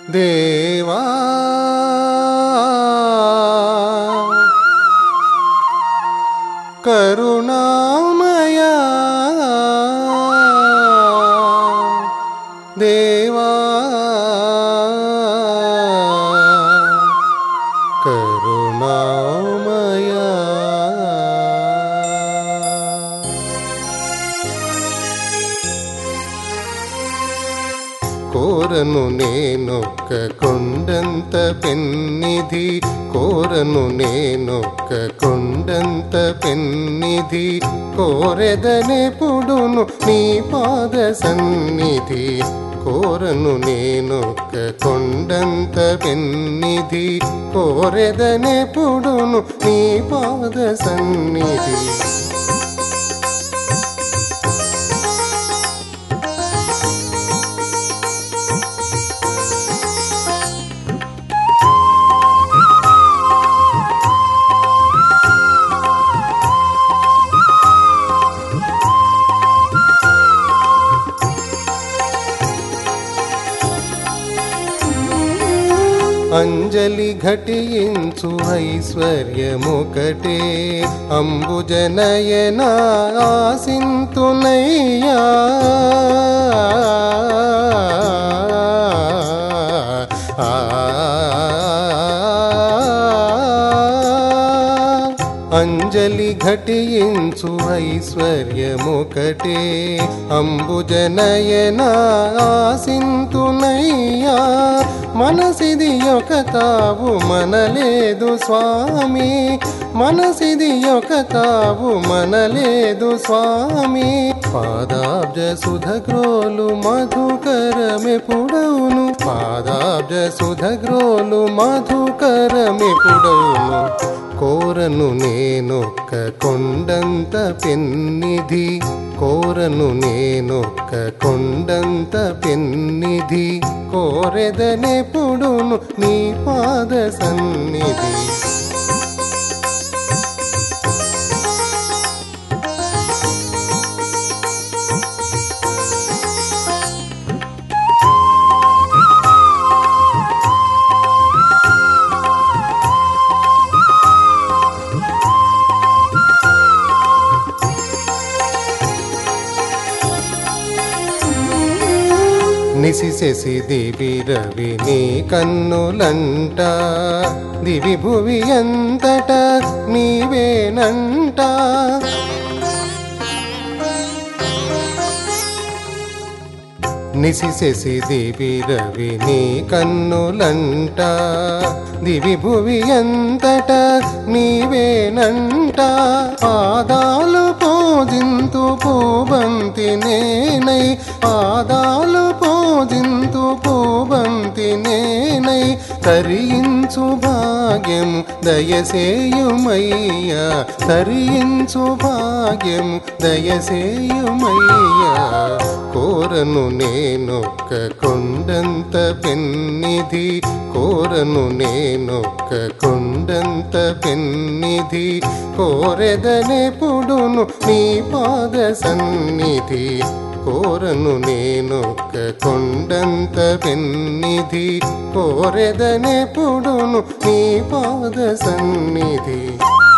దేవా కరుణామయా దేవా కరుణామయా కోరను నేనొక్క కొండంత పెన్నిధి కోరను నేనొక్క కొండంత పెన్నిధి కోరెదనెప్పుడును నీ పాద సన్నిధి కోరను నేనొక్క కొండంత పెన్నిధి కోరెదనెప్పుడును నీ పాద సన్నిధి అంజలి ఘటించు ఐశ్వర్యముకటే అంబుజనయన ఆసింతునయ్యా ఆ అంజలి ఘటించు ఐశ్వర్యముకటే అంబుజనయన ఆసింతునయ్యా మనసిది ఒక తావు మనలేదు స్వామి మనసిది ఒక తావు మనలేదు స్వామి పాదాబ్జ సుధగ్రోలు మధుకరమెపుడవును పాదాబ్జ సుధగ్రోలు మధుకరమెపుడవును కోరను నేనొక్క కొండంత పెన్నిధి కోరను నేనొక్క కొండంత పెన్నిధి కోరెదనెప్పుడును నీ పాద సన్నిధి నిసిసెసి దివి రవి నీ కన్నులంట దివి భువి ఎంతట నీవేనంట నిసిసెసి దివి రవి నీ కన్నులంట దివి భువి ఎంతట నీవేనంట పాదాలు పూజింతు పూబంతి నేనై పాదాలు పూజింతు పూబంతి నేనై తరించు భాగ్యము దయసేయుమయ్యా తరించు భాగ్యము దయసేయుమయ్యా కోరను నేనొక్క కొండంత పెన్నిధి కోరను నేనొక్క కొండంత పెన్నిధి కోరెదనెప్పుడును నీ పాద సన్నిధి కోరను నేనొక్క కొండంత పెన్నిధి కోరెదనెప్పుడును నీ పాద సన్నిధి